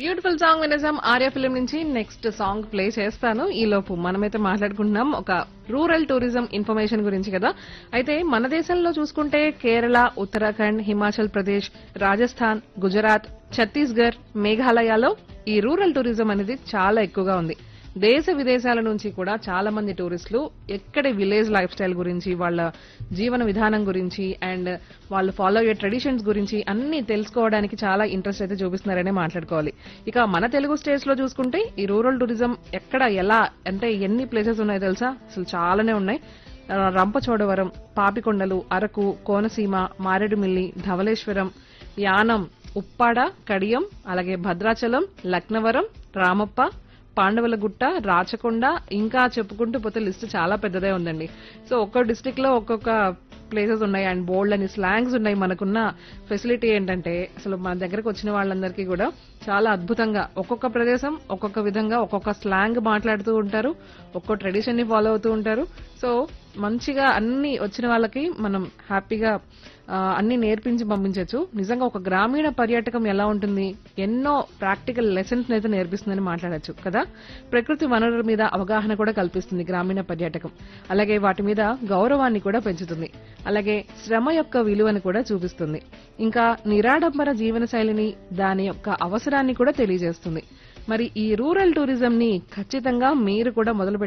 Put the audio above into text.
beautiful song వినేసాం Aarya film నుంచి next song play చేస్తాను ఈ లోపు మనమైతే మాట్లాడుకుంటున్నాం ఒక రూరల్ టూరిజం ఇన్ఫర్మేషన్ గురించి కదా అయితే మన దేశంలో చూసుకుంటే కేరళ ఉత్తరాఖండ్ హిమాచల్ ప్రదేశ్ రాజస్థాన్ గుజరాత్ ఛత్తీస్గఢ్ మేఘాలయాలో ఈ రూరల్ టూరిజం అనేది చాలా ఎక్కువగా ఉంది దేశ విదేశాల నుంచి కూడా చాలా మంది టూరిస్టులు ఎక్కడి విలేజ్ లైఫ్ స్టైల్ గురించి వాళ్ళ జీవన విధానం గురించి అండ్ వాళ్ళు ఫాలో అయ్యే ట్రెడిషన్స్ గురించి అన్ని తెలుసుకోవడానికి చాలా ఇంట్రెస్ట్ అయితే చూపిస్తున్నారనే మాట్లాడుకోవాలి ఇక మన తెలుగు స్టేట్స్ లో చూసుకుంటే ఈ రూరల్ టూరిజం ఎక్కడ ఎలా అంటే ఎన్ని ప్లేసెస్ ఉన్నాయో తెలుసా అసలు చాలానే ఉన్నాయి ఆ, రంపచోడవరం పాపికొండలు అరకు కోనసీమ మారేడుమిల్లి ధవళేశ్వరం యానం ఉప్పాడ కడియం అలాగే భద్రాచలం లక్నవరం రామప్ప పాండవులగుట్ట రాచకొండ ఇంకా చెప్పుకుంటూ పోతే లిస్ట్ చాలా పెద్దదే ఉందండి సో ఒక్కో డిస్టిక్ లో ఒక్కొక్క ప్లేసెస్ ఉన్నాయి అండ్ బోల్డ్ అని స్లాంగ్స్ ఉన్నాయి మనకున్న ఫెసిలిటీ ఏంటంటే అసలు మన దగ్గరకు వచ్చిన వాళ్ళందరికీ కూడా చాలా అద్భుతంగా ఒక్కొక్క ప్రదేశం ఒక్కొక్క విధంగా ఒక్కొక్క స్లాంగ్ మాట్లాడుతూ ఉంటారు ఒక్కో ట్రెడిషన్ ని ఫాలో అవుతూ ఉంటారు సో మంచిగా అన్ని వచ్చిన వాళ్ళకి మనం హ్యాపీగా ఆ, అన్ని నేర్పించి పంపించవచ్చు నిజంగా ఒక గ్రామీణ పర్యాటకం ఎలా ఉంటుంది ఎన్నో ప్రాక్టికల్ లెసన్స్ అయితే నేర్పిస్తుందని మాట్లాడొచ్చు కదా ప్రకృతి వనరుల మీద అవగాహన కూడా కల్పిస్తుంది గ్రామీణ పర్యాటకం అలాగే వాటి మీద గౌరవాన్ని కూడా పెంచుతుంది అలాగే శ్రమ యొక్క విలువని కూడా చూపిస్తుంది ఇంకా నిరాడంబర జీవన శైలిని దాని యొక్క అవసరాన్ని కూడా తెలియజేస్తుంది మరి ఈ రూరల్ టూరిజం ని ఖచ్చితంగా మీరు కూడా మొదలు